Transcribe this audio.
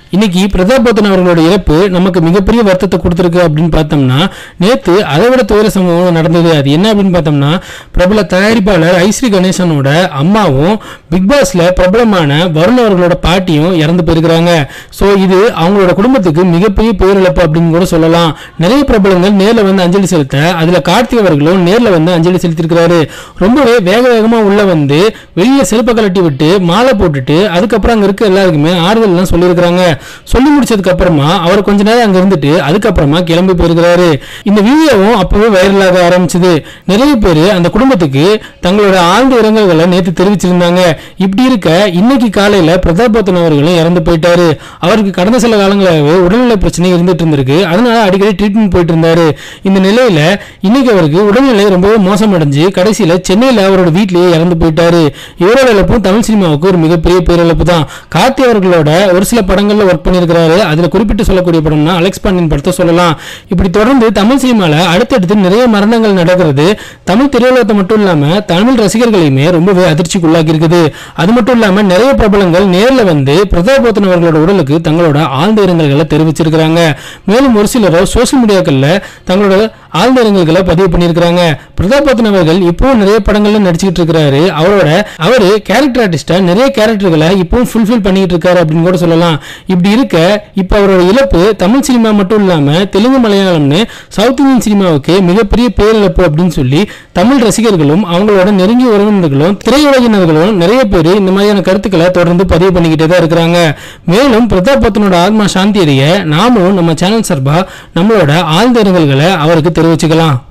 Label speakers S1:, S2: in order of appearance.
S1: இன்னைக்கு பிரதாப் போத்தன் அவர்களோட இறப்பு நமக்கு மிகப்பெரிய வருத்தத்தை கொடுத்துருக்கு அப்படின்னு பார்த்தோம்னா நேத்து அதை விட துயர சம்பவம் நடந்தது அது என்ன அப்படின்னு பார்த்தோம்னா பிரபல தயாரிப்பாளர் ஐஸ்ரீ கணேசனோட அம்மாவும் பிக் பாஸ்ல பிரபலமான வருண் அவர்களோட பாட்டியும் இறந்து போயிருக்கிறாங்க ஸோ இது அவங்களோட குடும்பத்துக்கு மிகப்பெரிய பேரிழப்பு அப்படின்னு கூட சொல்லலாம் நிறைய பிரபலங்கள் நேர்ல வந்து அஞ்சலி செலுத்த அதுல கார்த்திக் அவர்களும் நேர்ல வந்து அஞ்சலி செலுத்திருக்கிறாரு ரொம்பவே வேக வேகமா உள்ள வந்து வெளியில செருப்பை கலட்டி விட்டு மாலை போட்டுட்டு அதுக்கப்புறம் அங்க இருக்க எல்லாருக்குமே ஆறுதல் எல்லாம் சொல்லியிருக்கிறாங்க சொல்லி முடிச்சதுக்கு அப்புறமா அவர் கொஞ்ச நேரம் அங்க இருந்துட்டு அதுக்கப்புறமா கிளம்பி போயிருக்கிறாரு இந்த வீடியோவும் அப்பவே வைரலாக ஆரம்பிச்சது நிறைய பேர் அந்த குடும்பத்துக்கு தங்களோட ஆழ்ந்த இரங்கல்களை நேற்று தெரிவிச்சிருந்தாங்க இப்படி இருக்க இன்னைக்கு காலையில பிரதாப் போத்தன் அவர்களும் இறந்து போயிட்டாரு அவருக்கு கடந்த சில காலங்களாகவே உடல்நல பிரச்சனை இருந்துட்டு இருந்திருக்கு அதனால அடிக்கடி ட்ரீட்மெண்ட் போயிட்டு இருந்தாரு இந்த நிலையில இன்னைக்கு அவருக்கு உடல்நிலை ரொம்பவே மோசமடைஞ்சு கடைசியில சென்னையில அவரோட வீட்லயே இறந்து போயிட்டாரு இவரோட இழப்பும் தமிழ் சினிமாவுக்கு ஒரு மிகப்பெரிய பேரிழப்பு தான் கார்த்தி அவர்களோட ஒரு சில படங்கள்ல ஒர்க் பண்ணியிருக்கிறாரு அதுல குறிப்பிட்டு சொல்லக்கூடிய படம்னா அலெக்ஸ் பாண்டியன் படத்தை சொல்லலாம் இப்படி தொடர்ந்து தமிழ் சினிமால அடுத்தடுத்து நிறைய மரணங்கள் நடக்கிறது தமிழ் திரையுலகத்தை மட்டும் இல்லாம தமிழ் ரசிகர்களையுமே ரொம்பவே அதிர்ச்சிக்குள்ளாக்கி இருக்குது அது மட்டும் இல்லாம நிறைய பிரபலங்கள் நேர்ல வந்து பிரதாப் போத்தன் அவர்களோட உடலுக்கு தங்களோட ஆழ்ந்த இரங்கல்களை தெரிவிச்சிருக்கிறாங்க மேலும் ஒரு சிலரோ சோசியல் மீடியாக்கள்ல தங்களோட ஆழ்ந்த இரங்கல்களை பதிவு பண்ணியிருக்கிறாங்க பிரதாப் போத்தன் அவர்கள் இப்போ நிறைய படங்கள்ல நடிச்சுக்கிட்டு இருக்கிறாரு அவரோட அவரு கேரக்டர் ஆர்டிஸ்டா நிறைய கேரக்டர்களை இப்பவும் ஃபுல்ஃபில் பண்ணிட்டு இருக்காரு அப்படின்னு கூட சொல்லலாம் இப்படி இருக்க இப்ப அவரோட இழப்பு தமிழ் சினிமா மட்டும் இல்லாம தெலுங்கு மலையாளம்னு சவுத் இந்தியன் சினிமாவுக்கு மிகப்பெரிய பேரிழப்பு அப்படின்னு சொல்லி தமிழ் ரசிகர்களும் அவங்களோட நெருங்கிய உறவினர்களும் திரையுலகினர்களும் நிறைய பேர் இந்த மாதிரியான கருத்துக்களை தொடர்ந்து பதிவு பண்ணிக்கிட்டே தான் இருக்கிறாங்க மேலும் பிரதாப் போத்தனோட ஆத்மா சாந்தி அடைய நாமும் நம்ம சேனல் சார்பா நம்மளோட ஆழ்ந்த இரங்கல்களை அவருக்கு தெரிவிச்சுக்கலாம்